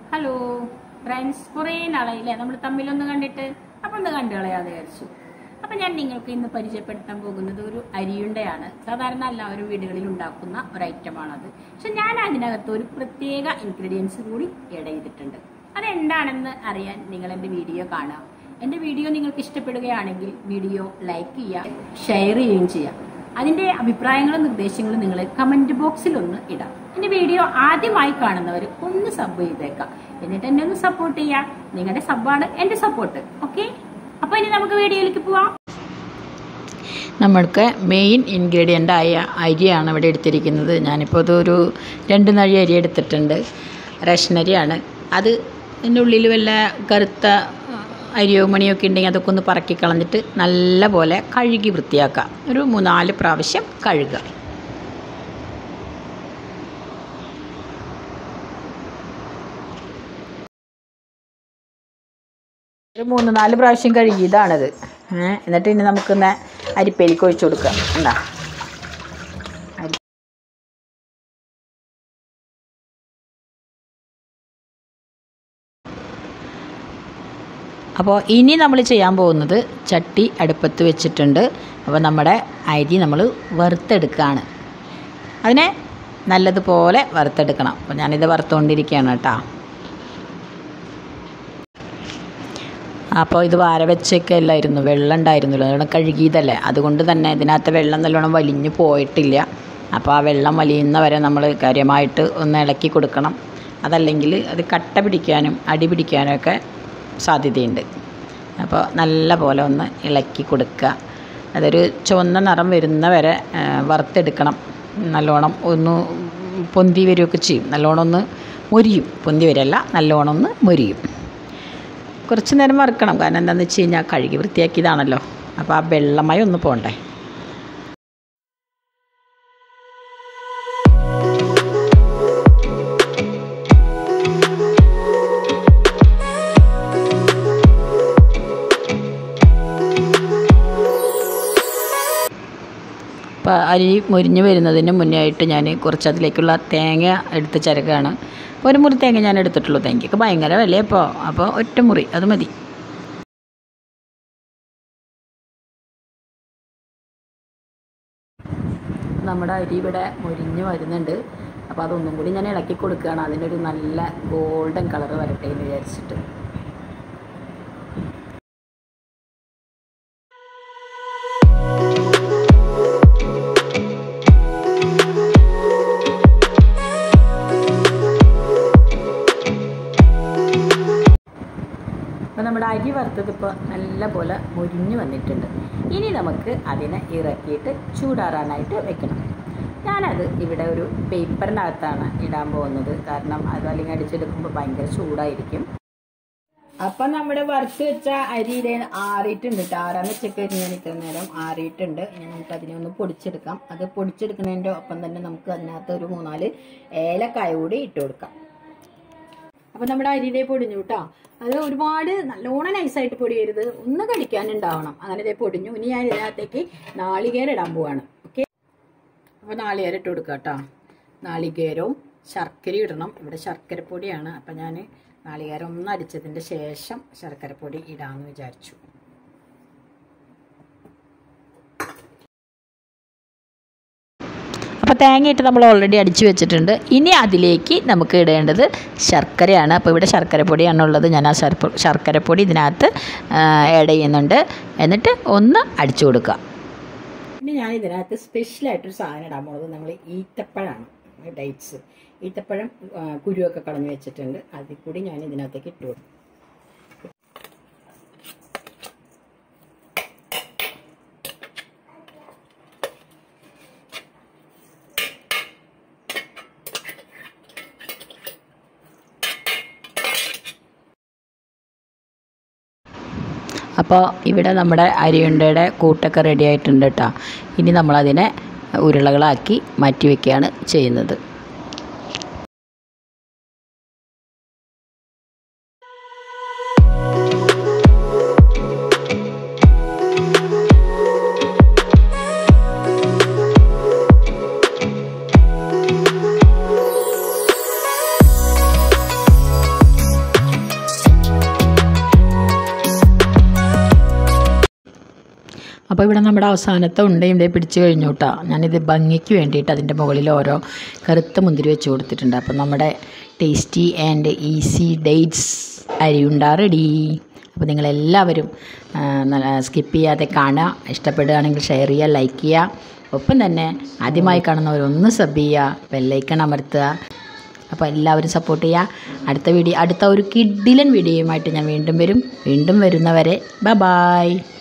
hello friends കുറേ നാളായില്ലേ നമ്മൾ തമ്മിലൊന്ന് കണ്ടിട്ട് അപ്പൊ ഒന്ന് കണ്ടു കളയാതെ വിചാരിച്ചു അപ്പൊ ഞാൻ നിങ്ങൾക്ക് ഇന്ന് പരിചയപ്പെടുത്താൻ പോകുന്നത് ഒരു അരിയുണ്ടയാണ് സാധാരണ എല്ലാവരും വീടുകളിൽ ഉണ്ടാക്കുന്ന ഒരു ഐറ്റമാണത് പക്ഷെ ഞാൻ അതിനകത്ത് ഒരു പ്രത്യേക ഇൻഗ്രീഡിയൻസ് കൂടി ആഡ് ചെയ്തിട്ടുണ്ട് അതെന്താണെന്ന് അറിയാൻ നിങ്ങൾ എൻ്റെ വീഡിയോ കാണാം എൻ്റെ വീഡിയോ നിങ്ങൾക്ക് ഇഷ്ടപ്പെടുകയാണെങ്കിൽ വീഡിയോ ലൈക്ക് ചെയ്യുക ഷെയർ ചെയ്യുകയും ചെയ്യാം അതിന്റെ അഭിപ്രായങ്ങളും നിർദ്ദേശങ്ങളും നിങ്ങൾ കമന്റ് ബോക്സിൽ ഒന്ന് ഇടാം എന്റെ വീഡിയോ ആദ്യമായി കാണുന്നവർ ഒന്ന് സബ് ചെയ്തേക്കാം എന്നിട്ട് എന്നെ ഒന്ന് സപ്പോർട്ട് ചെയ്യാം നിങ്ങളുടെ സബ്ബാണ് എന്റെ സപ്പോർട്ട് ഓക്കെ അപ്പൊ ഇനി നമുക്ക് വീഡിയോയിലേക്ക് പോവാം നമ്മൾക്ക് മെയിൻ ഇൻഗ്രീഡിയൻ്റ് ആയ അരിയാണ് ഇവിടെ എടുത്തിരിക്കുന്നത് ഞാനിപ്പോൾ ഇതൊരു രണ്ട് നഴി അരി എടുത്തിട്ടുണ്ട് റേഷനരിയാണ് അത് അതിൻ്റെ ഉള്ളിൽ വല്ല കറുത്ത അരിയോ മണിയോ ഒക്കെ ഉണ്ടെങ്കിൽ അതൊക്കെ ഒന്ന് പറക്കി കളഞ്ഞിട്ട് നല്ല പോലെ കഴുകി വൃത്തിയാക്കുക ഒരു മൂന്നാല് പ്രാവശ്യം കഴുകുക ഒരു മൂന്ന് നാല് പ്രാവശ്യം കഴുകിയതാണിത് ഏ, എന്നിട്ട് ഇനി നമുക്കിന്ന് അരിപ്പയിലേക്ക് ഒഴിച്ചു കൊടുക്കാം എന്താ അപ്പോൾ ഇനി നമ്മൾ ചെയ്യാൻ പോകുന്നത് ചട്ടി അടുപ്പത്ത് വെച്ചിട്ടുണ്ട് അപ്പോൾ നമ്മുടെ അരി നമ്മൾ വറുത്തെടുക്കുകയാണ് അതിനെ നല്ലതുപോലെ വറുത്തെടുക്കണം അപ്പോൾ ഞാനിത് വറുത്തുകൊണ്ടിരിക്കുകയാണ് കേട്ടോ അപ്പോൾ ഇത് വാര വെച്ചൊക്കെ അല്ലായിരുന്നു വെള്ളം ഉണ്ടായിരുന്നല്ലോ നല്ലോണം കഴുകിയതല്ലേ അതുകൊണ്ട് തന്നെ ഇതിനകത്ത് വെള്ളം നല്ലോണം വലിഞ്ഞു പോയിട്ടില്ല അപ്പോൾ ആ വെള്ളം വലിയുന്ന വരെ നമ്മൾ കാര്യമായിട്ട് ഒന്ന് ഇളക്കി കൊടുക്കണം അതല്ലെങ്കിൽ അത് കട്ട പിടിക്കാനും അടി പിടിക്കാനും ഒക്കെ സാധ്യതയുണ്ട് അപ്പോൾ നല്ല പോലെ ഒന്ന് ഇളക്കി കൊടുക്കുക അതൊരു ചുവന്ന നിറം വരുന്ന വരെ ആ, വറുത്തെടുക്കണം നല്ലോണം ഒന്ന് പൊന്തി വരികയൊക്കെ ചെയ്യും നല്ലോണം ഒന്ന് മൊരിയും പൊന്തി വരല്ല നല്ലോണം ഒന്ന് മൊരിയും കുറച്ച് നേരം വറുക്കണം കാരണം എന്താണെന്ന് വെച്ച് കഴിഞ്ഞാൽ കഴുകി വൃത്തിയാക്കിയതാണല്ലോ അപ്പോൾ ആ വെള്ളമായി ഒന്ന് പോകണ്ടേ അപ്പോൾ അരി മുരിഞ്ഞ് വരുന്നതിന് മുന്നേ ആയിട്ട് ഞാൻ കുറച്ച് അതിലേക്കുള്ള തേങ്ങ എടുത്ത് ചിരകാണ് അപ്പോൾ ഒരു മുറി തേങ്ങ ഞാൻ എടുത്തിട്ടുള്ളൂ തേങ്ങയ്ക്ക് ഭയങ്കര വില ഇപ്പോൾ അപ്പോൾ ഒറ്റ മുറി അത് മതി നമ്മുടെ അരി ഇവിടെ മുരിഞ്ഞ് വരുന്നുണ്ട് അപ്പോൾ അതൊന്നും കൂടി ഞാൻ ഇളക്കി കൊടുക്കുകയാണ് അതിനൊരു നല്ല ഗോൾഡൻ കളർ വരട്ടെ എന്ന് വിചാരിച്ചിട്ട് അപ്പോൾ നമ്മുടെ അരി വറുത്തത് ഇപ്പോൾ നല്ല പോലെ മുരിഞ്ഞ് വന്നിട്ടുണ്ട് ഇനി നമുക്ക് അതിനെ ഇറക്കിയിട്ട് ചൂടാറാനായിട്ട് വെക്കണം ഞാനത് ഇവിടെ ഒരു പേപ്പറിനകത്താണ് ഇടാൻ പോകുന്നത് കാരണം അത് അല്ലെങ്കിൽ അടിച്ചെടുക്കുമ്പോൾ ഭയങ്കര ചൂടായിരിക്കും അപ്പൊ നമ്മുടെ വറുത്ത് വെച്ച അരി ഇതേ ആറിയിട്ടുണ്ട് കേട്ടോ ആറാൻ വെച്ചൊക്കെ ഞാൻ ഇത്ര നേരം ആറിയിട്ടുണ്ട് ഇനി നമുക്ക് അതിനെ ഒന്ന് പൊടിച്ചെടുക്കാം അത് പൊടിച്ചെടുക്കുന്നതിൻ്റെ ഒപ്പം തന്നെ നമുക്ക് അതിനകത്ത് ഒരു മൂന്നാല് ഏലക്കായ കൂടി ഇട്ട് കൊടുക്കാം അപ്പൊ നമ്മുടെ അരിയിലെ പൊടിഞ്ഞു കേട്ടോ അത് ഒരുപാട് നല്ലോണം നൈസായിട്ട് പൊടിയരുത് ഒന്ന് കടിക്കാനുണ്ടാവണം അങ്ങനെ ഇതേ പൊടിഞ്ഞു ഇനി ഞാൻ ഇതിനകത്തേക്ക് നാളികേരം ഇടാൻ പോവാണ് ഓക്കെ അപ്പൊ നാളികേരം ഇട്ട് കൊടുക്കുക കേട്ടോ നാളികേരവും ശർക്കര ഇടണം ഇവിടെ ശർക്കരപ്പൊടിയാണ് അപ്പം ഞാൻ നാളികേരം ഒന്ന് അടിച്ചതിൻ്റെ ശേഷം ശർക്കരപ്പൊടി ഇടാമെന്ന് വിചാരിച്ചു അപ്പോൾ തേങ്ങയിട്ട് നമ്മൾ ഓൾറെഡി അടിച്ചു വെച്ചിട്ടുണ്ട് ഇനി അതിലേക്ക് നമുക്ക് ഇടേണ്ടത് ശർക്കരയാണ് അപ്പോൾ ഇവിടെ ശർക്കരപ്പൊടിയാണ് ഉള്ളത് ഞാൻ ആ ശർപ്പ ശർക്കരപ്പൊടി ഇതിനകത്ത് ആഡ് ചെയ്യുന്നുണ്ട് എന്നിട്ട് ഒന്ന് അടിച്ചു കൊടുക്കുക പിന്നെ ഞാൻ ഇതിനകത്ത് സ്പെഷ്യലായിട്ടൊരു സാധനം ഇടാൻ പോകുന്നത് നമ്മൾ ഈത്തപ്പഴമാണ് ഡേറ്റ്സ് ഈത്തപ്പഴം ആ, കുരുവൊക്കെ കളഞ്ഞു വെച്ചിട്ടുണ്ട് അതിൽ കൂടി ഞാൻ ഇതിനകത്തേക്ക് ഇട്ട് കൊടുക്കും അപ്പോൾ ഇവിടെ നമ്മുടെ അരിയുണ്ടയുടെ കൂട്ടൊക്കെ റെഡി ആയിട്ടുണ്ട് കേട്ടോ ഇനി നമ്മളതിനെ ഉരുളകളാക്കി മാറ്റി വയ്ക്കുകയാണ് ചെയ്യുന്നത് അപ്പോൾ ഇവിടെ നമ്മുടെ അവസാനത്തെ ഉണ്ടയും ഇവിടെ പിടിച്ച് കഴിഞ്ഞു കേട്ടോ ഞാനിത് ഭംഗിക്ക് വേണ്ടിയിട്ട് അതിൻ്റെ മുകളിൽ ഓരോ കറുത്ത മുന്തിരി വെച്ച് കൊടുത്തിട്ടുണ്ട് അപ്പോൾ നമ്മുടെ ടേസ്റ്റി ആൻഡ് ഈസി ഡേറ്റ്സ് അരിയുണ്ട റെഡി അപ്പോൾ നിങ്ങളെല്ലാവരും സ്കിപ്പ് ചെയ്യാതെ കാണുക ഇഷ്ടപ്പെടുകയാണെങ്കിൽ ഷെയർ ചെയ്യുക ലൈക്ക് ചെയ്യുക ഒപ്പം തന്നെ ആദ്യമായി കാണുന്നവരൊന്ന് സബ് ചെയ്യുക ബെല്ലൈക്കൺ അമർത്തുക അപ്പോൾ എല്ലാവരും സപ്പോർട്ട് ചെയ്യുക അടുത്ത വീഡിയോ അടുത്ത ഒരു കിഡിലൻ വീഡിയോയുമായിട്ട് ഞാൻ വീണ്ടും വരും വീണ്ടും വരുന്നവരെ ബ ബായ്